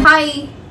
Hi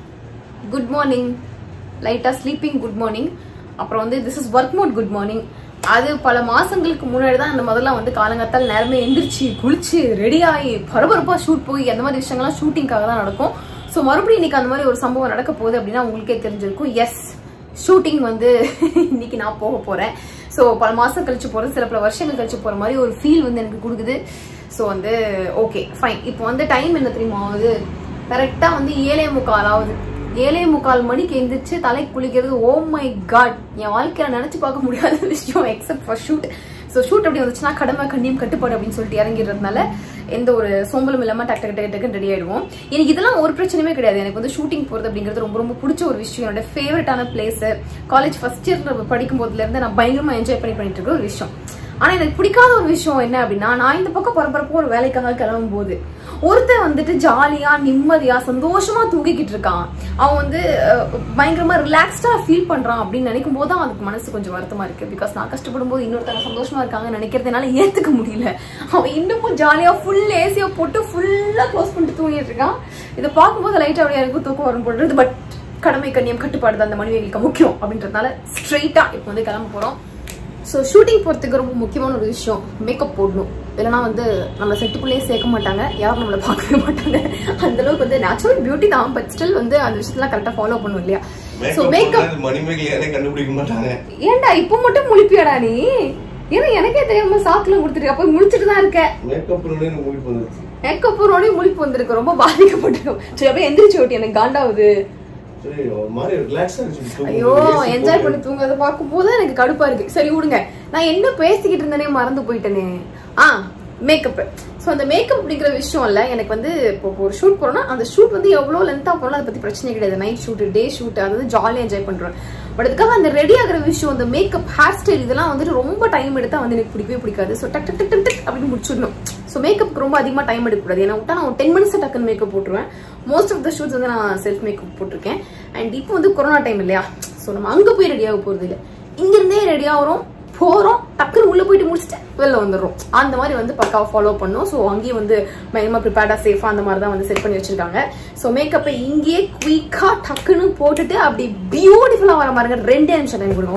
good morning லைட்டா sleeping good morning அப்புறம் வந்து this is work mode good morning அது பல மாசங்களுக்கு முன்னாடி தான் அந்த முதல்ல வந்து காலங்கத்தால் நேரமே எந்திரிச்சு குளிச்சு ரெடி ஆகி பரபரப்பா ஷூட் போய் அந்த மாதிரி விஷயங்கள்லாம் ஷூட்டிங்காக தான் நடக்கும் ஸோ மறுபடியும் இன்னைக்கு அந்த மாதிரி ஒரு சம்பவம் நடக்க போகுது அப்படின்னா உங்களுக்கே தெரிஞ்சிருக்கும் எஸ் ஷூட்டிங் வந்து இன்னைக்கு நான் போக போறேன் ஸோ பல மாசம் கழிச்சு போறது சில பல வருஷங்கள் கழிச்சு போற மாதிரி ஒரு ஃபீல் வந்து எனக்கு கொடுக்குது ஸோ வந்து ஓகே ஃபைன் இப்போ வந்து டைம் என்ன தெரியுமா ஆகுது கரெக்டா வந்து ஏழே முக்கால் ஆகுது ஏழே முக்கால் மணிக்கு எந்திரிச்சு தலை குளிக்கிறது ஓ மை காட் என் வாழ்க்கையில நினைச்சு பார்க்க முடியாத விஷயம் except for shoot so shoot அப்படி வந்துச்சுன்னா கடமை கண்ணியம் கட்டுப்பாடு அப்படின்னு சொல்லிட்டு இறங்கிடுறதுனால எந்த ஒரு சோம்பலும் இல்லாம டக்கு டக்கு டக்கு டக்குன்னு ரெடி ஆயிடுவோம் எனக்கு இதெல்லாம் ஒரு பிரச்சனையுமே கிடையாது எனக்கு வந்து ஷூட்டிங் போறது அப்படிங்கிறது ரொம்ப ரொம்ப பிடிச்ச ஒரு விஷயம் என்னோட ஃபேவரட்டான பிளேஸ் காலேஜ் ஃபர்ஸ்ட் இயர் படிக்கும் போதுல இருந்து நான் பயங்கரமா என்ஜாய் பண்ணி பண்ணிட்டு இருக்க ஒரு விஷயம் ஆனா எனக்கு பிடிக்காத ஒரு விஷயம் என்ன அப்படின்னா நான் இந்த பக்கம் பரபரப்பா ஒரு வேலைக்காக கிளம்பும் போது ஒருத்தன் வந்துட்டு ஜாலியா நிம்மதியா சந்தோஷமா தூங்கிக்கிட்டு இருக்கான் அவன் வந்து அஹ், பயங்கரமா ரிலாக்ஸ்டா ஃபீல் பண்றான் அப்படின்னு நினைக்கும் போது தான் அதுக்கு மனசு கொஞ்சம் வருத்தமா இருக்கு பிகாஸ் நான் கஷ்டப்படும் போது இன்னொருத்தவங்க சந்தோஷமா இருக்காங்கன்னு நினைக்கிறதுனால ஏத்துக்க முடியல அவன் இன்னமும் ஜாலியா ஃபுல் ஏசியா போட்டு ஃபுல்லா க்ளோஸ் பண்ணிட்டு தூங்கிட்டு இருக்கான் இதை பார்க்கும்போது லைட்டா அப்படியே எனக்கு தூக்கம் வரும் போடுறது பட் கடமை கண்ணியம் கட்டுப்பாடு தான் அந்த மனைவிகளுக்கு முக்கியம் அப்படின்றதுனால ஸ்ட்ரெயிட்டா இப்போ வந்து கிளம்ப போறோம் ஸோ ஷூட்டிங் போகிறதுக்கு ரொம்ப முக்கியமான ஒரு விஷயம் மேக்கப் போடணும் இல்லைனா வந்து நம்ம செட்டுக்குள்ளேயே சேர்க்க மாட்டாங்க யாரும் நம்மளை பார்க்கவே மாட்டாங்க அந்த அளவுக்கு வந்து நேச்சுரல் பியூட்டி தான் பட் ஸ்டில் வந்து அந்த விஷயத்தெல்லாம் கரெக்டாக ஃபாலோ பண்ணும் இல்லையா ஸோ மேக்கப் மணிமேகலை யாரே கண்டுபிடிக்க மாட்டாங்க ஏன்டா இப்போ மட்டும் முழிப்பியாடா நீ ஏன்னா எனக்கே தெரியாம சாக்குல கொடுத்துருக்க போய் முழிச்சிட்டு தான் இருக்க மேக்கப் முடிப்பு வந்துருச்சு மேக்கப் போனோடனே முழிப்பு வந்திருக்கு ரொம்ப பாதிக்கப்பட்டிருக்கும் சரி அப்படியே எந்திரிச்சு ஓட்டி எனக்கு காண்டாவுது சரி ஒரு மாதிரி ரிலாக்ஸா இருந்துச்சு ஐயோ என்ஜாய் பண்ணி தூங்குறத பார்க்கும்போது எனக்கு கடுப்பா இருக்கு சரி விடுங்க நான் என்ன பேசிக்கிட்டு இருந்தேனே மறந்து போயிட்டேனே ஆ மேக்கப் ஸோ அந்த மேக்கப் அப்படிங்கிற விஷயம் இல்ல எனக்கு வந்து இப்போ ஒரு ஷூட் போறோம்னா அந்த ஷூட் வந்து எவ்வளவு லென்த்தா போனாலும் அதை பத்தி பிரச்சனை கிடையாது நைட் ஷூட் டே ஷூட் அது வந்து ஜாலியாக என்ஜாய் பண்றோம் பட் அதுக்காக அந்த ரெடி ஆகிற விஷயம் அந்த மேக்கப் ஹேர் ஸ்டைல் இதெல்லாம் வந்துட்டு ரொம்ப டைம் எடுத்தா வந்து எனக்கு பிடிக்கவே பிடிக்காது ஸோ டக் டக் டக் டக் டக் அப்படின்னு முடிச்சிடணும் ஸோ மேக்கப்புக்கு ரொம்ப அதிகமாக டைம் எடுக்கக்கூடாது ஏன்னா விட்டா நான் டென் மினிட்ஸ் டக்குன்னு மேக்கப் போட்டுருவேன் மோஸ்ட் ஆஃப் த ஷூட்ஸ் வந்து நான் செல்ஃப் மேக்கப் போட்டிருக்கேன் அண்ட் இப்போ வந்து கொரோனா டைம் இல்லையா ஸோ நம்ம அங்கே போய் ரெடி ஆக போகிறது இல்லை இங்கிருந்தே ரெடி ஆகிறோம் போகிறோம் டக்குன்னு உள்ளே போயிட்டு முடிச்சுட்டு வெளில வந்துடுறோம் அந்த மாதிரி வந்து பக்காவை ஃபாலோ பண்ணோம் ஸோ அங்கேயே வந்து பயங்கரமாக ப்ரிப்பேர்டாக சேஃபாக அந்த மாதிரி தான் வந்து செட் பண்ணி வச்சிருக்காங்க ஸோ மேக்கப்பை இங்கேயே குயிக்காக டக்குன்னு போட்டுட்டு அப்படி பியூட்டிஃபுல்லாக வர மாதிரிங்க ரெண்டே நிமிஷம் டைம் கொடுங்க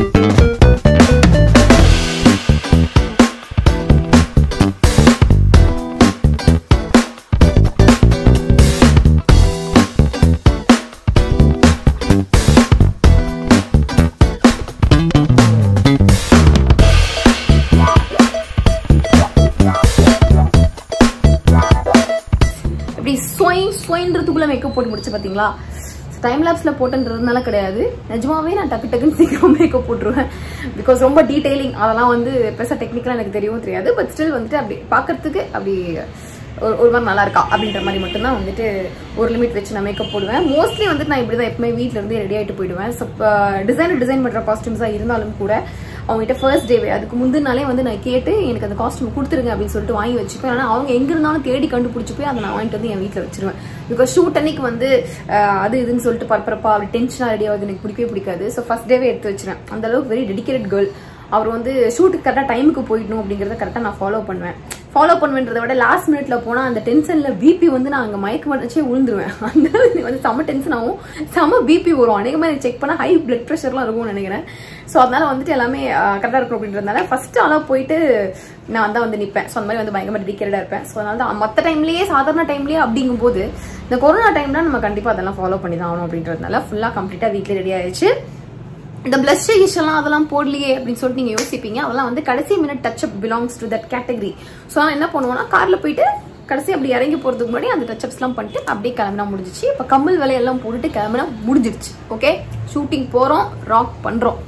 ஓகே இப்படி ஸ்வொயின் ஸ்வொயின்றதுக்குள்ள மேக்கப் போட்டு முடிச்சு பாத்தீங்களா டைம் லேப்ஸ்ல போட்டுன்றதுனால கிடையாது நிஜமாவே நான் டக்கு டக்குன்னு சீக்கிரம் மேக்கப் போட்டுருவேன் பிகாஸ் ரொம்ப டீடைலிங் அதெல்லாம் வந்து பெருசாக டெக்னிக்கலாக எனக்கு தெரியவும் தெரியாது பட் ஸ்டில் வந்துட்டு அப்படி பார்க்கறதுக்கு அப்படி ஒரு ஒரு மாதிரி நல்லா இருக்கா அப்படின்ற மாதிரி மட்டும்தான் வந்துட்டு ஒரு லிமிட் வச்சு நான் மேக்கப் போடுவேன் மோஸ்ட்லி வந்துட்டு நான் இப்படி தான் எப்பவுமே வீட்டில் இருந்து ரெடி ஆகிட்டு போயிடுவேன் ஸோ டிசைனர் டிசைன் பண்ணுற காஸ்டியூம்ஸாக இருந்தாலும் கூட அவங்ககிட்ட ஃபர்ஸ்ட் டேவே அதுக்கு முந்தினாலே வந்து நான் கேட்டு எனக்கு அந்த காஸ்டியூம் கொடுத்துருங்க அப்படின்னு சொல்லிட்டு வாங்கி வச்சுப்பேன் ஆனால் அவங்க எங்க இருந்தாலும் தேடி கண்டுபிடிச்சி போய் அதை நான் வாங்கிட்டு வந்து என் வீட்டில் வச்சிருவேன் பிகாஸ் ஷூட் அன்னைக்கு வந்து அஹ், அது இதுன்னு சொல்லிட்டு பரபரப்பா அப்படி டென்ஷனாக ரெடி ஆகுது எனக்கு பிடிக்கவே பிடிக்காது ஸோ ஃபர்ஸ்ட் டேவே எடுத்து வச்சிருவேன் அந்த அளவுக்கு வெரி டெடிக்கேட் கேர்ள் அவர் வந்து ஷூட்டுக்கு கரெக்டாக டைமுக்கு போயிடணும் அப்படிங்கிறத கரெக்டாக நான் ஃபாலோ பண்ணுவேன் ஃபாலோ பண்ணுவேன்றதை விட லாஸ்ட் மினிட்ல போனால் அந்த டென்ஷனில் பிபி வந்து நான் அங்கே மயக்க மடிச்சே விழுந்துருவேன் அந்த அளவுக்கு வந்து செம டென்ஷன் ஆகும் செம பிபி வரும் அநேகமாக எனக்கு செக் பண்ணால் ஹை பிளட் ப்ரெஷர்லாம் இருக்கும்னு நினைக்கிறேன் ஸோ அதனால வந்துட்டு எல்லாமே கரெக்டாக இருக்கும் அப்படின்றதுனால ஃபர்ஸ்ட் ஆளாக போயிட்டு நான் தான் வந்து நிற்பேன் ஸோ அந்த மாதிரி வந்து பயங்கரமாக டெடிக்கேட்டடாக இருப்பேன் ஸோ அதனால தான் மற்ற டைம்லேயே சாதாரண டைம்லேயே அப்படிங்கும்போது இந்த கொரோனா டைம்ல நம்ம கண்டிப்பாக அதெல்லாம் ஃபாலோ பண்ணி தான் ஆகணும் அப்படின்றதுனால ஃபுல்லாக கம்ப்ளீட்டாக வீட்டில் ரெடி ஆயிடுச்சு இந்த பிளஸ் எல்லாம் அதெல்லாம் போடலையே அப்படின்னு சொல்லிட்டு நீங்க யோசிப்பீங்க அதெல்லாம் வந்து கடைசி minute touch up belongs to that category so நான் என்ன பண்ணுவோம்னா கார்ல போயிட்டு கடைசி அப்படி இறங்கி போறதுக்கு முன்னாடி அந்த டச்சப்ஸ்லாம் பண்ணிட்டு அப்படியே கிளம்பினா முடிஞ்சிச்சு இப்போ கம்மல் வேலையெல்லாம் போட்டுட்டு கிளம்பினா முடிஞ்சிருச்சு ஓகே ஷூட்டிங் போறோம் ராக் பண்றோம்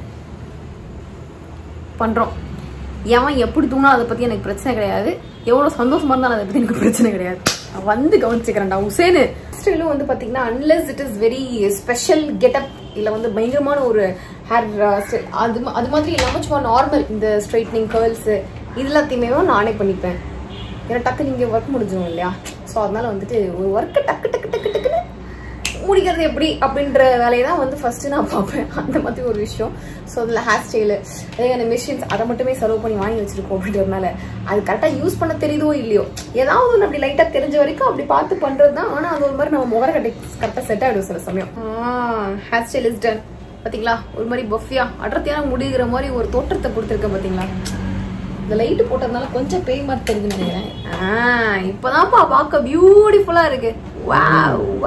பண்றோம் எவன் எப்படி தூங்கினா அதை பத்தி எனக்கு பிரச்சனை கிடையாது எவ்வளவு சந்தோஷமா இருந்தாலும் அதை பத்தி எனக்கு பிரச்சனை கிடையாது நான் வந்து கவனிச்சுக்கிறேன்டா உசேனு ஸ்டைலும் வந்து பாத்தீங்கன்னா unless it is very special getup இல்ல வந்து பயங்கரமான ஒரு ஹேர் அது மா- அது மாதிரி இல்லாம சும்மா நார்மல் இந்த ஸ்ட்ரைட்னிங் கேர்ள்ஸ் இது எல்லாத்தையுமே நானே பண்ணிப்பேன் ஏன்னா டக்கு நீங்க ஒர்க் முடிஞ்சிடும் இல்லையா ஸோ அதனால வந்துட்டு ஒரு ஒர்க்கை டக்கு டக்கு டக்கு டக்குன்னு முடிக்கிறது எப்படி அப்படின்ற வேலையை தான் வந்து ஃபர்ஸ்ட் நான் பார்ப்பேன் அந்த மாதிரி ஒரு விஷயம் ஸோ அதில் ஹேர் ஸ்டைலு அதே அந்த மிஷின்ஸ் அதை மட்டுமே செலவு பண்ணி வாங்கி வச்சிருக்கோம் அப்படின்றதுனால அது கரெக்டாக யூஸ் பண்ண தெரியுதோ இல்லையோ ஏதாவது ஒன்று அப்படி லைட்டாக தெரிஞ்ச வரைக்கும் அப்படி பார்த்து பண்ணுறது தான் ஆனால் அது ஒரு மாதிரி நம்ம முகரக்கட்டை கரெக்டாக செட் ஆகிடும் சில சமயம் ஹேர் ஸ்டைல் இஸ் டன் பார்த்தீங்களா ஒரு மாதிரி பஃபியா அடர்த்தியான முடிகிற மாதிரி ஒரு தோற்றத்தை கொடுத்துருக்கேன் பார்த்தீங்களா இந்த லைட் போட்டதுனால கொஞ்சம் பேய் மாதிரி தெரியுதுன்னு நினைக்கிறேன் ஆ இப்போதான்ப்பா பார்க்க பியூட்டிஃபுல்லா இருக்கு வாவ்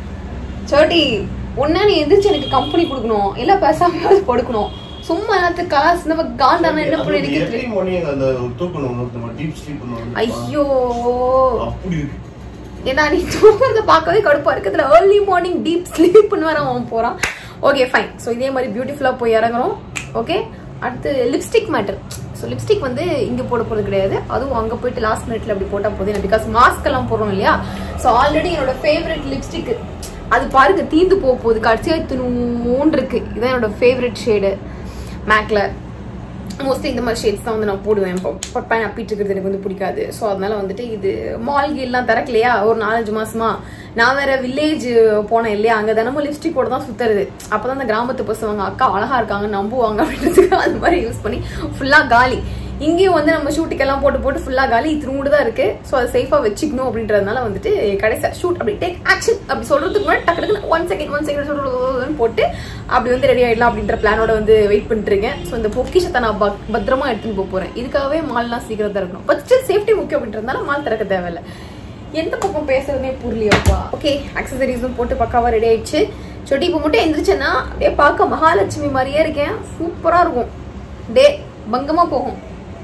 சோட்டி ஒன்னா நீ எந்திரிச்சு எனக்கு கம்பெனி கொடுக்கணும் இல்ல பேசாம கொடுக்கணும் சும்மா எல்லாத்துக்கு காசு நம்ம காண்டான என்ன பண்ணி எப்படி இருக்கிறது morning அந்த தூக்கணும் நம்ம deep sleep பண்ணணும். ஐயோ அப்படி இருக்கு. ஏன்னா நீ தூங்குறத பார்க்கவே கடுப்பா இருக்கு இதுல ஏர்லி மார்னிங் டீப் ஸ்லீப்னு வேற அவன் போறான் ஓகே ஃபைன் ஸோ இதே மாதிரி பியூட்டிஃபுல்லா போய் இறங்குறோம் ஓகே அடுத்து லிப்ஸ்டிக் மேட்டர் ஸோ லிப்ஸ்டிக் வந்து இங்க போட போறது கிடையாது அதுவும் அங்க போயிட்டு லாஸ்ட் மினிட்ல அப்படி போட்டா போதும் பிகாஸ் மாஸ்க் எல்லாம் போடுறோம் இல்லையா ஸோ ஆல்ரெடி என்னோட ஃபேவரட் லிப்ஸ்டிக் அது பாருங்க தீந்து போக போகுது கடைசியா இத்தினூன் இருக்கு இதான் என்னோட ஃபேவரட் ஷேடு மேக்ல மோஸ்ட்லி இந்த மாதிரி ஷேட்ஸ் தான் வந்து நான் போடுவேன் இப்போ பப்பாய் அப்பிட்டு இருக்கிறது எனக்கு வந்து பிடிக்காது ஸோ அதனால வந்துட்டு இது மால் எல்லாம் திறக்கலையா ஒரு நாலஞ்சு மாசமா நான் வேற வில்லேஜ் போனேன் இல்லையா அங்க தினமும் லிப்ஸ்டிக் போட தான் சுத்துறது அப்பதான் அந்த கிராமத்து பசங்க அக்கா அழகா இருக்காங்க நம்புவாங்க அப்படின்றதுக்கு அது மாதிரி யூஸ் பண்ணி ஃபுல்லா காலி இங்கேயும் வந்து நம்ம ஷூட்டுக்கெல்லாம் போட்டு போட்டு ஃபுல்லா காலி இத்தினூண்டு தான் இருக்கு ஸோ அதை சேஃபா வச்சுக்கணும் அப்படின்றதுனால வந்துட்டு கடைசியா ஷூட் அப்படி டேக் ஆக்ஷன் அப்படி சொல்றதுக்கு முன்னாடி டக்கு டக்குனு ஒன் செகண்ட் ஒன் செகண்ட் போட்டு அப்படி வந்து ரெடி ஆயிடலாம் அப்படின்ற பிளானோட வந்து வெயிட் பண்ணிட்டு இருக்கேன் ஸோ இந்த பொக்கிஷத்தை நான் பக்- பத்திரமா எடுத்துன்னு போக போறேன் இதுக்காகவே மால்லாம் சீக்கிரம் திறக்கணும் பட் ஸ்டில் சேஃப்டி முக்கியம் அப்படின்றதுனால மால் திறக்க தேவையில்ல எந்த பக்கம் பேசுறதுனே புரியலையப்பா ஓகே அக்சசரிஸும் போட்டு பக்காவா ரெடி ஆயிடுச்சு சொட்டி இப்போ மட்டும் எந்திரிச்சேன்னா அப்படியே பார்க்க மகாலட்சுமி மாதிரியே இருக்கேன் சூப்பரா இருக்கும் டே பங்கமா போகும்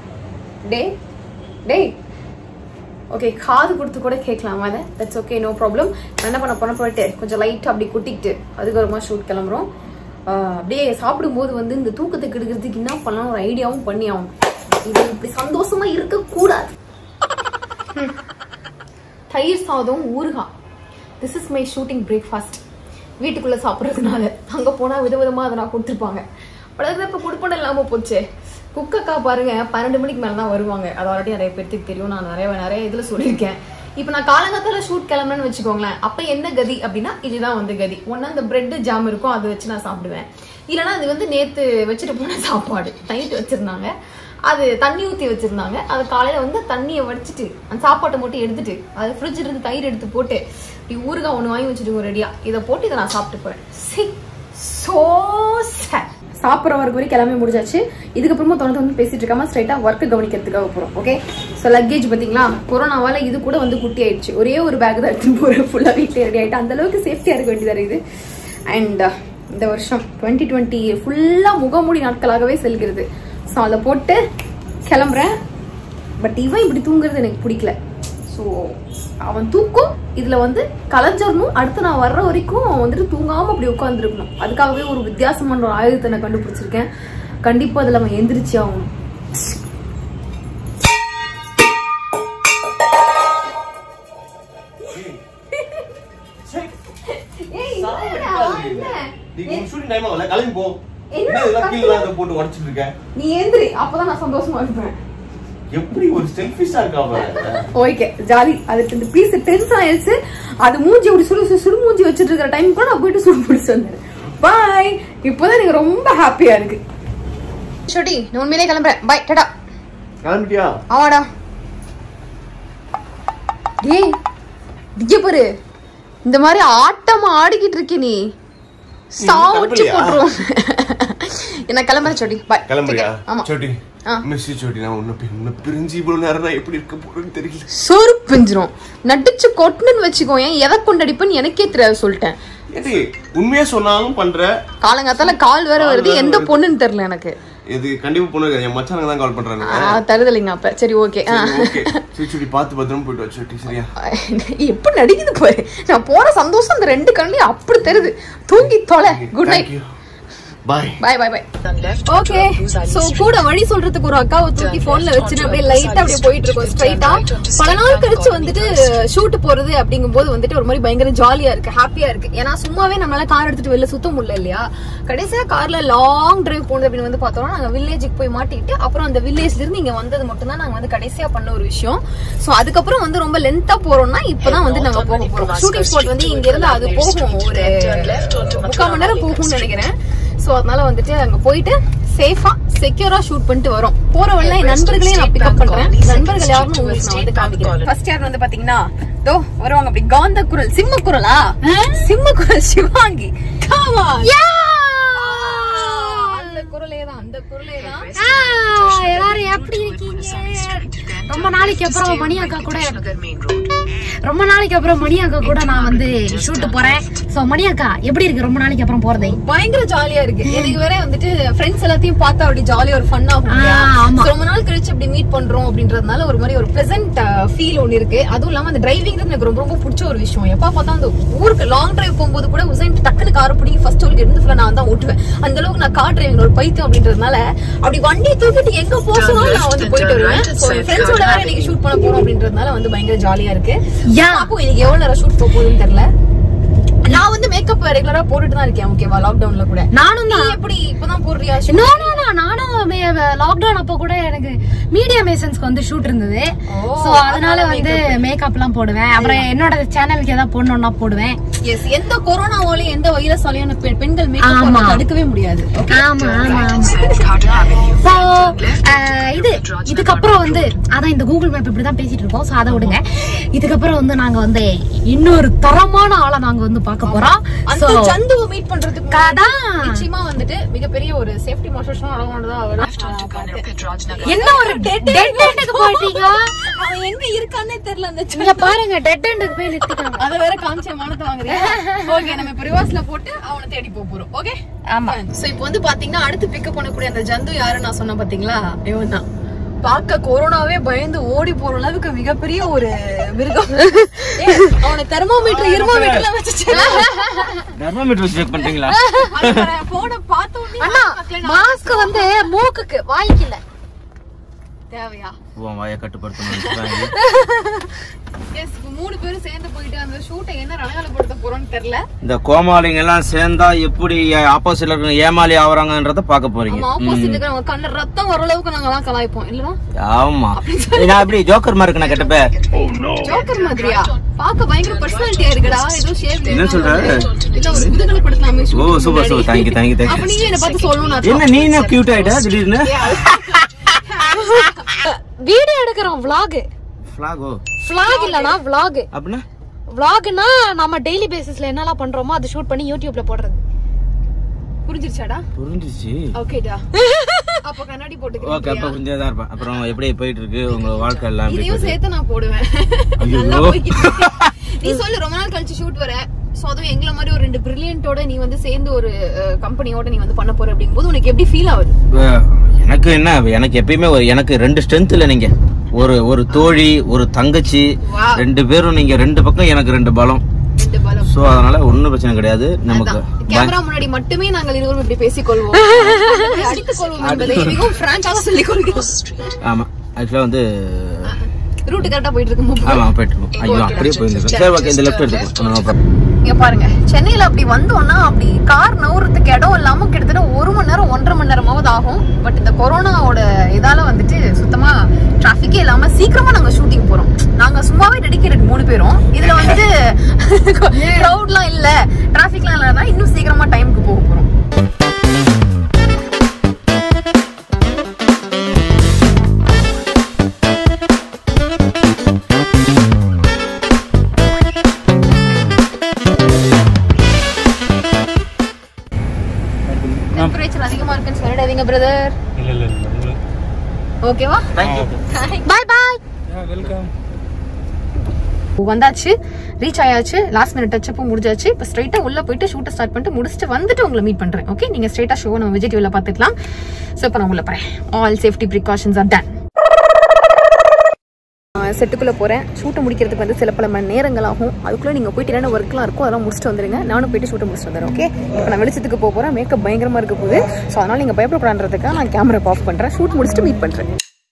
டே டேய் ஓகே காது கொடுத்து கூட கேட்கலாம் அதை தட்ஸ் ஓகே நோ ப்ராப்ளம் என்ன பண்ண பண்ண போயிட்டு கொஞ்சம் லைட்டாக அப்படி குட்டிக்கிட்டு அதுக்கப்புறமா ஷூட் கிளம்புறோம் ஆஹ் அப்படியே சாப்பிடும்போது வந்து இந்த தூக்கத்தை கெடுக்கிறதுக்கு என்ன பண்ணலாம் ஒரு ஐடியாவும் பண்ணி ஆகணும் இது இப்படி சந்தோஷமா இருக்கக்கூடாது ம். தயிர் சாதம் ஊறுகாய் this is my shooting breakfast வீட்டுக்குள்ள சாப்பிட்றதுனால அங்க போனா விதவிதமா அதை நான் கொடுத்துருப்பாங்க பட் அது இப்போ கொடுப்பன இல்லாம போச்சு குக்கக்கா பாருங்க பன்னெண்டு மணிக்கு மேல தான் வருவாங்க அது ஆல்ரெடி நிறைய பேர்த்துக்கு தெரியும் நான் நிறைய நிறைய இதுல சொல்லியிருக்கேன் இப்போ நான் காலங்காத்தால ஷூட் கிளம்புறேன்னு வச்சுக்கோங்களேன் அப்ப என்ன கதி அப்படின்னா இதுதான் வந்து கதி ஒன்னா அந்த பிரெட் ஜாம் இருக்கும் அதை வச்சு நான் சாப்பிடுவேன் இல்லைன்னா அது வந்து நேத்து வச்சுட்டு போன சாப்பாடு நைட் வச்சிருந்தாங்க அது தண்ணி ஊத்தி வச்சிருந்தாங்க அது காலையில வந்து தண்ணியை வடிச்சிட்டு அந்த சாப்பாட்டை மட்டும் எடுத்துட்டு அது ஃப்ரிட்ஜ் இருந்து தயிர் எடுத்து போட்டு இப்படி ஊறுகாய் ஒன்று வாங்கி வச்சுட்டு ரெடியா இதை போட்டு இதை நான் சாப்பிட்டு போறேன் சி சோ சாப்பிட்ற ஒர்க் வரைக்கும் எல்லாமே முடிஞ்சாச்சு இதுக்கப்புறமா தொடர்ந்து வந்து பேசிட்டு இருக்காம ஸ்ட்ரைட்டா ஒர்க் கவனிக்கிறதுக்காக போறோம் ஓகே ஸோ லக்கேஜ் பாத்தீங்களா கொரோனாவால இது கூட வந்து குட்டி ஆயிடுச்சு ஒரே ஒரு பேக் தான் எடுத்துட்டு போறேன் ஃபுல்லா வீட்டில் ரெடி ஆயிட்டு அந்த அளவுக்கு சேஃப்டியா இருக்க வேண்டியதா இருக்குது அண்ட் இந்த வருஷம் டுவெண்ட்டி டுவெண்ட்டி ஃபுல்லா முகமூடி நாட்களாகவே செல்கிறது ஸோ அதை போட்டு கிளம்புறேன் பட் இவன் இப்படி தூங்குறது எனக்கு பிடிக்கல ஸோ அவன் தூக்கம் இதுல வந்து கலைஞ்சிடணும் அடுத்து நான் வர்ற வரைக்கும் அவன் வந்துட்டு தூங்காம அப்படி உட்காந்துருக்கணும் அதுக்காகவே ஒரு வித்தியாசமான ஒரு ஆயுதத்தை நான் கண்டுபிடிச்சிருக்கேன் கண்டிப்பா அதுல அவன் எந்திரிச்சு ஆகணும் நீ உன் shooting time ஆகல, கிளம்பி போ. என்னடா என்ன இதெல்லாம் கீழே எல்லாம் இதை போட்டு உடைச்சிட்டு இருக்க? நீ எந்திரி அப்பதான் நான் சந்தோஷமா இருப்பேன் எப்படி ஒரு செல்ஃபிஷா இருக்கா அவ? ஓகே ஜாலி அதுக்கு இந்த பீஸ் டென்ஸ் ஆயிடுச்சு அது மூஞ்சி அப்படி சுடு சுடு- சுடு மூஞ்சி வச்சிட்டு இருக்கிற டைம் கூட நான் போயிட்டு சுடு பிடிச்சு வந்தேன் பாய் இப்போதான் எனக்கு ரொம்ப ஹாப்பியா இருக்கு ஷோட்டி நான் உண்மையிலே கிளம்புறேன் பாய் டடா கிளம்பிட்டியா? ஆமாடா டேய் டிஜே பாரு இந்த மாதிரி ஆட்டமா ஆடிக்கிட்டு இருக்க நீ சாவுச்சு கிளம்பலையா? போட்டுரும் என்ன கிளம்புறேன் சோடி பாய் கிளம்புறியா? ஆமா சோட்டி, ஆ. miss you, சோட்டி. நான் உன்னை பி- உன்னை பிரிஞ்சு இவ்வளவு நேரம் நான் எப்படி இருக்க போறேன்னு தெரியல சோறு பிஞ்சிரும் நடிச்சு கொட்டுன்னு வச்சுக்கோ ஏன் எதை கொண்டடிப்புன்னு எனக்கே தெரியாது சொல்லிட்டேன் ஏடி, உண்மையா சொன்னாலும் பண்ற காலங்காத்தால கால் வேற கால் வருது வேற எந்த வருது. பொண்ணுன்னு தெரியல எனக்கு இது கண்டிப்பா பொண்ணு இருக்காது. என் மச்சானுங்க தான் கால் பண்றாங்க ஆ, தருதலைங்க அப்ப சரி ஓகே ஓகே சரி சரி பார்த்து பத்திரமா போயிட்டு வா சோட்டி சரியா எப்படி நடிக்குது பாரு நான் போன சந்தோஷம் அந்த ரெண்டு கண்ணையும் அப்படி தெரியுது தூங்கி தொலை good night Thank you. Bye bye bye bye okay so கூட வழி சொல்றதுக்கு ஒரு அக்காவை தூக்கி போன்ல வச்சுட்டு அப்படியே லைட்டா அப்படியே போயிட்டு இருக்கோம் ஸ்ட்ரைட்டா பல நாள் கழிச்சு வந்துட்டு ஷூட் போறது அப்படிங்கும் போது வந்துட்டு ஒரு மாதிரி பயங்கர ஜாலியா இருக்கு ஹாப்பியா இருக்கு ஏன்னா சும்மாவே நம்மளால கார் எடுத்துட்டு வெளில சுத்த முடியல இல்லையா கடைசியா கார்ல லாங் டிரைவ் போனது அப்படின்னு வந்து பார்த்தோம்னா நாங்க வில்லேஜுக்கு போய் மாட்டிட்டு அப்புறம் அந்த வில்லேஜ்ல இருந்து இங்க வந்தது மட்டும் தான் நாங்க வந்து கடைசியா பண்ண ஒரு விஷயம் சோ அதுக்கப்புறம் வந்து ரொம்ப லென்த்தா போறோம்னா இப்பதான் வந்து நாங்க போக போறோம் ஷூட்டிங் ஸ்பாட் வந்து இங்க இருந்து அது போகும் ஒரு முக்கால் மணி நேரம் போகும்னு நினைக்கிறேன் சோ அதனால வந்துட்டு அங்க போயிட்டு சேஃபா செக்யூரா ஷூட் பண்ணிட்டு வரோம் போற வழியில என் நண்பர்களையும் நான் பிக்கப் பண்றேன் நண்பர்கள் யாருன்னு உங்களுக்கு நான் வந்து காமிக்கிறேன் ஃபர்ஸ்ட் யார் வந்து பாத்தீங்கன்னா தோ வருவாங்க அப்படி காந்த குரல் சிம்ம குரலா சிம்ம குரல் சிவாங்கி அந்த குரலே தான் அந்த குரலே தான் எல்லாரும் எப்படி இருக்கீங்க ரொம்ப நாளைக்கு அப்புறம் மணி அக்கா கூட ரொம்ப நாளைக்கு அப்புறம் மணி அக்கா கூட நான் வந்து ஷூட் போறேன் சோ மணி அக்கா எப்படி இருக்கு ரொம்ப நாளைக்கு அப்புறம் போறதே பயங்கர ஜாலியா இருக்கு எனக்கு வேற வந்துட்டு ஃப்ரெண்ட்ஸ் எல்லாத்தையும் பார்த்தா அப்படி ஜாலியா ஒரு ஃபன் ஆகும் இல்லையா? ஆ, ஆமா. So, ரொம்ப நாள் கழிச்சு அப்படி மீட் பண்றோம் அப்படின்றதுனால ஒரு மாதிரி ஒரு பிளசன்ட் ஃபீல் ஒன்னு இருக்கு அதுவும் இல்லாம அந்த டிரைவிங் தான் எனக்கு ரொம்ப ரொம்ப பிடிச்ச ஒரு விஷயம் எப்ப பார்த்தா அந்த ஊருக்கு லாங் டிரைவ் போகும்போது கூட உசைன் டக்குனு கார் பிடிங்கி ஃபர்ஸ்ட் ஒரு இருந்து ஃபுல்லா நான் தான் ஓட்டுவேன் அந்த அளவுக்கு நான் கார் டிரைவிங் ஒரு பைத்தியம் அப்படின்றதுனால அப்படி வண்டி தூக்கிட்டு எங்க போகணும் நான் வந்து போயிட்டு வருவேன் ஸோ என் ஃப்ரெண்ட்ஸோட வேற இன்னைக்கு ஷூட் பண்ண போறோம் அப்படின்றதுனால வந்து பயங்கர ஜாலியா இருக்கு யா அப்போ இன்னைக்கு எவ்வளவு நேரம் ஷூட் போக போகுதுன்னு தெரியல நான் வந்து மேக்கப் ரெகுலரா போட்டுட்டு தான் இருக்கேன் ஓகேவா லாக்டவுன்ல கூட நானும் நீ தான் எப்படி இப்பதான் போடுறியா நோ நோ நோ நானும் லாக்டவுன் அப்போ கூட எனக்கு மீடியா மேசன்ஸ்க்கு வந்து ஷூட் இருந்தது ஓ, சோ அதனால வந்து மேக்கப் எல்லாம் போடுவேன் அப்புறம் என்னோட சேனலுக்கு ஏதாவது போடணும்னா போடுவேன் எஸ் எந்த கொரோனாவாலையும் எந்த வைரஸாலையும் அந்த பெ- பெண்கள் ஆமா. மேக்கப் தடுக்கவே முடியாது ஆமா ஆமா சோ இது இதுக்கப்புறம் வந்து அதான் இந்த கூகுள் மேப் இப்படிதான் பேசிட்டு இருக்கோம் சோ அதை விடுங்க இதுக்கப்புறம் வந்து நாங்க வந்து இன்னொரு தரமான ஆளை நாங்க வந்து பார்க்க போறோம் அந்த So, சந்துவை மீட் பண்றதுக்கு கதா. முன்னாடி நிச்சயமா வந்துட்டு மிகப்பெரிய ஒரு சேஃப்டி மெஷர்ஸும் அழகானதா என்ன ஒரு டெட் எண்டுக்கு போயிட்டீங்க அவன் எங்க இருக்கானே தெரியல அந்த இங்க பாருங்க டெட் எண்டுக்கு போய் நிறுத்திட்டாங்க அத வேற காமிச்ச மானத்தை வாங்குறியா ஓகே நம்ம இப்ப ரிவர்ஸ்ல போட்டு அவனை தேடி போக போறோம் ஓகே ஆமா சோ இப்போ வந்து பாத்தீங்கன்னா அடுத்து பிக்கப் பண்ணக்கூடிய அந்த ஜந்து யாரு நான் சொன்னேன் பாத்தீங்களா இவன் தான் பார்க்க கொரோனாவே பயந்து ஓடி போற அளவுக்கு மிகப்பெரிய ஒரு மிருகம் ஏய், அவனை தெர்மோமீட்டர் இருமோமீட்டர்ல வச்சு தெர்மோமீட்டர் செக் பண்றீங்களா போன பார்த்த உடனே அண்ணா மாஸ்க் வந்து மூக்குக்கு வாய்க்கு இல்ல தேவையா உன் வாயை கட்டுப்படுத்தணும் எஸ் இப்போ மூணு பேரும் சேர்ந்து போயிட்டு அந்த ஷூட்டை என்ன ரணகலப்படுத்த போறோம்னு தெரியல இந்த கோமாளிங்க எல்லாம் சேர்ந்தா எப்படி ஆப்போசிட்ல இருக்க ஏமாளி ஆவறாங்கன்றத பாக்க போறீங்க நம்ம ஆப்போசிட் இருக்கிறவங்க கண்ண ரத்தம் வர அளவுக்கு நாங்க எல்லாம் கலாய்ப்போம் இல்லவா ஆமா நான் எப்படி ஜோக்கர் மாதிரி இருக்கேன் கெட்டப்ப ஜோக்கர் மாதிரியா பார்க்க பயங்கர பர்சனாலிட்டியா இருக்குடா ஏதோ ஷேப் என்ன சொல்றாரு இல்ல ஒரு குதகலப்படுத்தாம oh super super thank you thank you அப்ப தேங்க்யூ நீ என்ன பார்த்து சொல்லணும் நான் என்ன நீ என்ன கியூட் ஆயிட்டா திடீர்னு வீடியோ எடுக்கிறோம் vlog ஃபிளாகோ vlog இல்லனா vlog அப்படின்னா vlogனா நம்ம டெய்லி பேசிஸ்ல என்னெல்லாம் பண்றோமோ அதை ஷூட் பண்ணி யூடியூப்ல போடுறது புரிஞ்சிருச்சாடா புரிஞ்சிச்சு ஓகேடா அப்ப கண்ணாடி ஓகே அப்ப போட்டுக்கிறேன் புரிஞ்சதான் இருப்பேன் அப்புறம் எப்படி போயிட்டு இருக்கு உங்க வாழ்க்கை எல்லாம் எப்படி இதையும் போகுது? சேர்த்து நான் போடுவேன் ஐயோ. நல்லா போய்கிட்டு இருக்கு. நீ சொல்லு ரொம்ப நாள் கழிச்சு ஷூட் வர சோ அதுவும் எங்கள மாதிரி ஒரு ரெண்டு பிரில்லியன்ட்டோட நீ வந்து சேர்ந்து ஒரு கம்பெனியோட நீ வந்து பண்ண போற அப்படிங்கும்போது உனக்கு எப்படி ஃபீல் ஆகுது அஹ், எனக்கு என்ன எனக்கு எப்பயுமே ஒரு- எனக்கு ரெண்டு ஸ்ட்ரென்த் இல்ல நீங்க ஒரு ஒரு தோழி ஒரு தங்கச்சி Wow. ரெண்டு பேரும் நீங்க ரெண்டு பக்கம் எனக்கு ரெண்டு பலம் ரெண்டு பலம் சோ அதனால ஒண்ணும் பிரச்சனை கிடையாது நமக்கு கேமரா முன்னாடி மட்டுமே நாங்கள் இருவரும் இப்படி பேசிக் கொள்வோம் அடித்துக் கொள்வோம் என்பதை மிகவும் பிராங்காக சொல்லிக் கொள்கிறோம் ஆமா ஆக்சுவலா வந்து ரூட் கரெக்டா போயிட்டு இருக்கும் ஆமா போயிட்டு இருக்கோம். ஐயோ அப்படியே போயிருந்துருக்கோம் சரி ஓகே இந்த லெஃப்ட் எடுத்துக்கோ no problem. இங்க பாருங்க சென்னையில அப்படி வந்தோம்னா அப்படி கார் நவுறதுக்கு இடம் இல்லாம கிட்டத்தட்ட ஒரு மணி நேரம் ஒன்றரை மணி நேரமாவது ஆகும் பட் இந்த கொரோனாவோட இதால வந்துட்டு சுத்தமா டிராபிக்கே இல்லாம சீக்கிரமா நாங்க ஷூட்டிங் போறோம் நாங்க சும்மாவே டெடிகேட்டட் மூணு பேரும் இதுல வந்து கிரவுட்லாம் இல்ல டிராபிக்லாம் இல்லைன்னா இன்னும் சீக்கிரமா டைமுக்கு போக போறோம் டெம்பரேச்சர் அதிகமா இருக்குன்னு சொல்லிடாதீங்க பிரதர் ஓகேவா பாய் பாய் வந்தாச்சு ரீச் ஆயாச்சு லாஸ்ட் மினிட் டச்சப்பும் முடிஞ்சாச்சு இப்போ ஸ்ட்ரைட்டா உள்ள போயிட்டு ஷூட்டை ஸ்டார்ட் பண்ணிட்டு முடிச்சுட்டு வந்துட்டு உங்களை மீட் பண்றேன் ஓகே நீங்க ஸ்ட்ரைட்டா ஷோ நம்ம விஜய் டிவில பாத்துக்கலாம் ஸோ இப்போ நான் உள்ள போறேன் all safety precautions are done செட்டுக்குள்ளே போகிறேன் ஷூட்டை முடிக்கிறதுக்கு வந்து சில பல மணி நேரங்கள் ஆகும் அதுக்குள்ளே நீங்கள் போயிட்டு என்னென்ன ஒர்க்லாம் இருக்கும் அதெல்லாம் முடிச்சுட்டு வந்துருங்க நானும் போயிட்டு ஷூட்டை முடிச்சுட்டு வந்துடுறேன் ஓகே இப்போ நான் வெளிச்சத்துக்கு போக போகிறேன் மேக்கப் பயங்கரமாக இருக்க போகுது ஸோ அதனால் நீங்கள் பயப்படக்கூடாதுன்றதுக்காக நான் கேமரா ஆஃப் பண்ணுறேன் ஷூட் முடிச்சுட்டு மீட் பண்ணுறேன்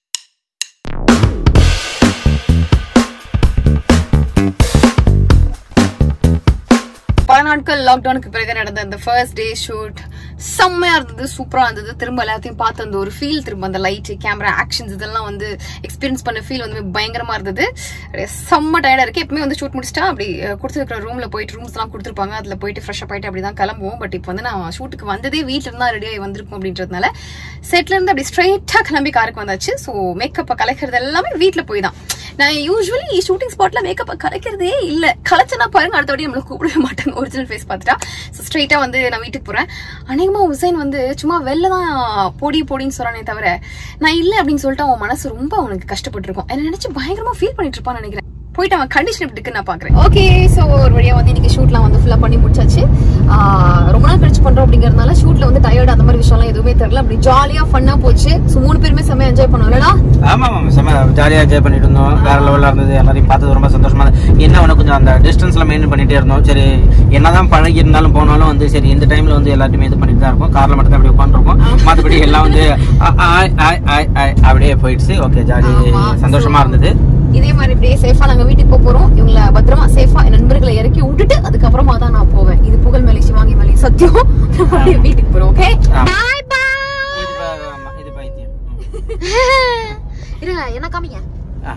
பல நாட்கள் லாக்டவுனுக்கு பிறகு நடந்த அந்த ஃபர்ஸ்ட் டே ஷூட் செம்மையா இருந்தது சூப்பரா இருந்தது திரும்ப எல்லாத்தையும் பார்த்து அந்த ஒரு ஃபீல் திரும்ப அந்த லைட் கேமரா ஆக்ஷன்ஸ் இதெல்லாம் வந்து எக்ஸ்பீரியன்ஸ் பண்ண ஃபீல் வந்து பயங்கரமா இருந்தது அப்படியே செம்ம டயர்டா இருக்கு எப்பவுமே வந்து ஷூட் முடிச்சிட்டா அப்படி அஹ், கொடுத்திருக்கிற ரூம்ல போயிட்டு ரூம்ஸ் எல்லாம் கொடுத்துருப்பாங்க அதுல போயிட்டு ஃப்ரெஷ் அப் ஆயிட்டு அப்படி தான் கிளம்புவோம் பட் இப்போ வந்து நான் ஷூட்டுக்கு வந்ததே வீட்ல இருந்தா ரெடி ஆகி வந்திருக்கும் அப்படின்றதுனால செட்ல இருந்து அப்படி ஸ்ட்ரைட்டா கிளம்பி காருக்கு வந்தாச்சு ஸோ மேக்கப்பை கலைக்கிறது எல்லாமே வீட்ல போய் தான் நான் யூஸ்வலி ஷூட்டிங் ஸ்பாட்ல மேக்கப்பை கலைக்கிறதே இல்ல கலைச்சனா பாருங்க அடுத்த வாட்டி நம்மள கூப்பிடவே மாட்டாங்க ஒரிஜினல் ஃபேஸ் பார்த்துட்டா ஸோ ஸ்ட்ரைட்டா வந்து நான் வீட்டுக்கு போறேன் அநேகமா உசைன் வந்து சும்மா வெளில தான் பொடி பொடின்னு சொல்றானே தவிர நான் இல்ல அப்படின்னு சொல்லிட்டு அவன் மனசு ரொம்ப அவனுக்கு கஷ்டப்பட்டிருக்கும் என்ன நினைச்சு பயங்கரமா ஃபீல் பண்ணிட்டு இருப்பான்னு நினைக்கிறேன் போயிட்டு அவன் கண்டிஷன் எப்படி இருக்குன்னு நான் பாக்குறேன் ஓகே சோ ஒரு வழியா வந்து இன்னைக்கு ஷூட்லாம் வந்து ஃபுல்லா பண்ணி முடிச்சாச்சு ஆஹ் ரொம்ப நாள் கழிச்சு பண்றோம் அப்படிங்கறதுனால ஷூட்ல வந்து டயர்ட் அந்த மாதிரி விஷயம்லாம் எதுவுமே தெரியல அப்படி ஜாலியா ஃபன்னா போச்சு ஸோ மூணு பேருமே செம்ம என்ஜாய் பண்ணோம்லடா ஆமா ஆமா செம ஜாலியா என்ஜாய் பண்ணிட்டு இருந்தோம் வேற லெவல்ல இருந்தது எல்லாரையும் பார்த்தது ரொம்ப சந்தோஷமா இருந்தது என்ன ஒன்று கொஞ்சம் அந்த டிஸ்டன்ஸ்ல மெயின்டைன் பண்ணிட்டே இருந்தோம் சரி என்னதான் பழகி இருந்தாலும் போனாலும் வந்து சரி இந்த டைம்ல வந்து எல்லாத்தையுமே இது பண்ணிட்டு தான் இருக்கும் கார்ல மட்டும் தான் அப்படியே உட்காந்துருக்கோம் மற்றபடி எல்லாம் வந்து ஆ, ஆய், ஆய், ஆய், ஆய் அப்படியே போயிடுச்சு ஓகே ஜாலி ஆமா. சந்தோஷமா இருந்தது இதே மாதிரி இப்படியே சேஃபா நாங்க வீட்டுக்கு போக போறோம் இவங்கள பத்திரமா சேஃபா என் நண்பர்களை இறக்கி விட்டுட்டு அதுக்கப்புறமா தான் நான் போவேன் இது புகழ் மேலே சிவாங்கி மேலே சத்தியம் நம்ம அப்படியே வீட்டுக்கு போறோம் ஓகே ஆமா. பாய் பாய் இது ப- ஆமா, இது பைத்தியம் ம். இருங்க என்ன காமிங்க ஆ.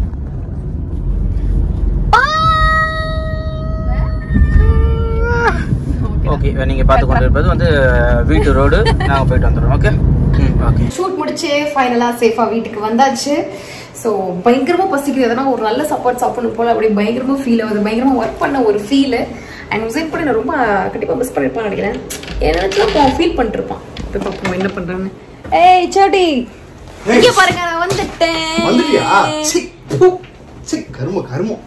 ஓகே நீங்க பார்த்து கொண்டு இருப்பது வந்து வீட்டு ரோடு நாங்க போயிட்டு வந்துடுறோம் ஓகே ம் ஓகே ஷூட் முடிச்சு ஃபைனலா சேஃபா வீட்டுக்கு வந்தாச்சு ஸோ பயங்கரமா பசிக்குது எதனா ஒரு நல்ல சாப்பாடு சாப்பிடணும் போல அப்படி பயங்கரமா ஃபீல் ஆகுது பயங்கரமா ஒர்க் பண்ண ஒரு ஃபீல் அண்ட் உசைன் கூட நான் ரொம்ப கண்டிப்பா மிஸ் பண்ணிருப்பான்னு நினைக்கிறேன் என்னத்துல ஃபீல் பண்ணிட்டு இருப்பான் இப்போ பார்ப்போம் என்ன பண்றான்னு ஏய் சோட்டி ஏய். இங்க பாருங்க நான் வந்துட்டேன் வந்துட்டியா சி பு. சி கரும கருமம்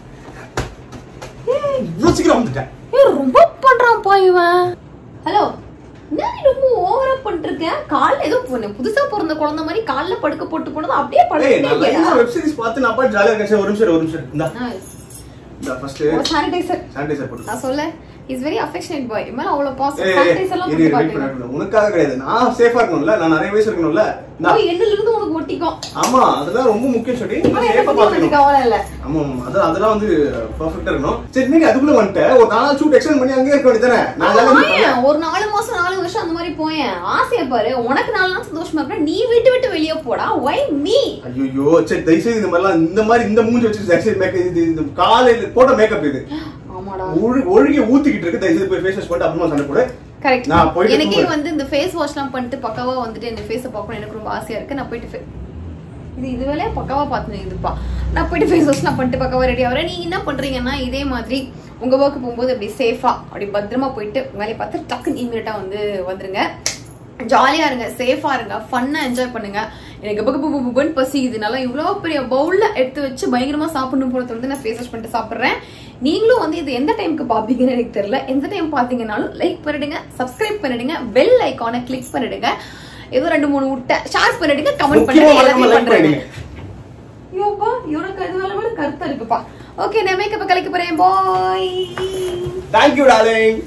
இவ்வளவு சீக்கிரம் வந்துட்டேன் ஏய், ரொம்ப பண்றான்ப்பா இவன் ஹலோ என்ன நீ ரொம்ப ஓவரா பண்ணிட்டு இருக்க கால்ல ஏதோ பொண்ணு புதுசா பிறந்த குழந்தை மாதிரி கால்ல படுக்க போட்டு போனது அப்படியே ஏய் நான் லைனா படுத்து வெப் சீரிஸ் பார்த்து நான் பாட்டு ஜாலியா இருக்கேன் சரி, ஒரு நிமிஷம் இரு, ஒரு நிமிஷம் இந்தா இந்த ஃபர்ஸ்ட் சானிடைசர் சானிடைசர் போட்டு நான் சொல்ல இஸ் வெரி அஃபெக்ஷனேட் பாய் மேல அவ்வளவு பாசம் ஏய், ஏய், சானிடைசர்லாம் இரு, போட்டு இரு, wait பாருங்க பண்ணு, wait பண்ணு. உனக்காக கிடையாது நான் சேஃபா இருக்கணும்ல நான் நிறைய வயசு இருக்கணும்ல இந்தா. ஓ, எண்ணுல இருந்து உனக்கு ஒட்டிக்கும் ஆமா அதெல்லாம் ரொம்ப முக்கியம் சொல்லி ஆனா சேஃபா எனக்கு உனக்கு பாத்துக்கணும் கவலை இல்ல ஆமா ஆமா அதெல்லாம் அதெல்லாம் வந்து பெர்ஃபெக்ட்டா இருக்கணும் சரி நீங்க அதுக்குள்ள வந்துட்ட ஒரு நாலு ஷூட் எக்ஸ்டெண்ட் பண்ணி அங்கேயே இருக்க வேண்டியதானே நான் ஜாலியா இருப்பேன். போயேன். ஒரு நாலு மாசம் நாலு வருஷம் அந்த மாதிரி போயேன் ஆசைய பாரு உனக்கு நாலு நாள் சந்தோஷமா இருப்ப நீ விட்டு விட்டு வெளியே போடா ஒய் மீ ஐயோ சரி தயவு செய்து இந்த மாதிரிலாம் இந்த மாதிரி இந்த மூஞ்சி வச்சு தயவு மேக்கப் இது இந்த காலையில போட்ட மேக்கப் இது ஆமாடா ஒழு- ஒழுகி ஊத்திக்கிட்டு இருக்கு தயவு செய்து போய் ஃபேஸ் வாஷ் பண்ணிட்டு அப்புறமா சண்டை போடு கரெக்ட் நான் போயிட்டு எனக்கே தூங்குறேன். வந்து இந்த ஃபேஸ் வாஷ்லாம் பண்ணிட்டு பக்காவா வந்துட்டு இந்த ஃபேஸை பார்க்கணும் எனக்கு ரொம்ப ஆசையா இருக்கு நான் போயிட்டு fa- இது இது வேலையா பக்காவா பார்த்து இதுப்பா நான் போயிட்டு ஃபேஸ் வாஷ்லாம் பண்ணிட்டு பக்காவா ரெடி ஆகிறேன் நீங்க என்ன பண்றீங்கன்னா இதே மாதிரி உங்க ஒர்க்கு போகும்போது அப்படி சேஃபா அப்படி பத்திரமா போயிட்டு வேலையை பார்த்து டக்குன்னு இமீடியட்டா வந்து வந்துருங்க ஜாலியா இருங்க சேஃபா இருங்க ஃபன்னா என்ஜாய் பண்ணுங்க எனக்கு பக்கு பு புன்னு பசிக்குதுனால இவ்வளோ பெரிய பவுல்ல எடுத்து வச்சு பயங்கரமா சாப்பிடணும் போல வந்து நான் ஃபேஸ் வாஷ் பண்ணிட்டு சாப்பிடுறேன் நீங்களும் வந்து இது எந்த டைமுக்கு பாப்பீங்கன்னு எனக்கு தெரியல எந்த டைம் பாத்தீங்கன்னாலும் லைக் பண்ணிடுங்க சப்ஸ்கிரைப் பண்ணிடுங்க பெல் ஐக்கானை கிளிக் பண்ணிடுங்க ஏதோ ரெண்டு மூணு விட்ட ஷேர் பண்ணிடுங்க கமெண்ட் முக்கியமா பண்ணிடுங்க மறக்காம எல்லாத்தையும் like பண்றேங்க பண்ணிடுங்க. ஐயோப்பா இவனுக்கு அது வேலை கருத்தா இருக்குப்பா ஓகே நான் மேக்கப் கலைக்க போறேன் பாய் தேங்க்யூ டார்லிங்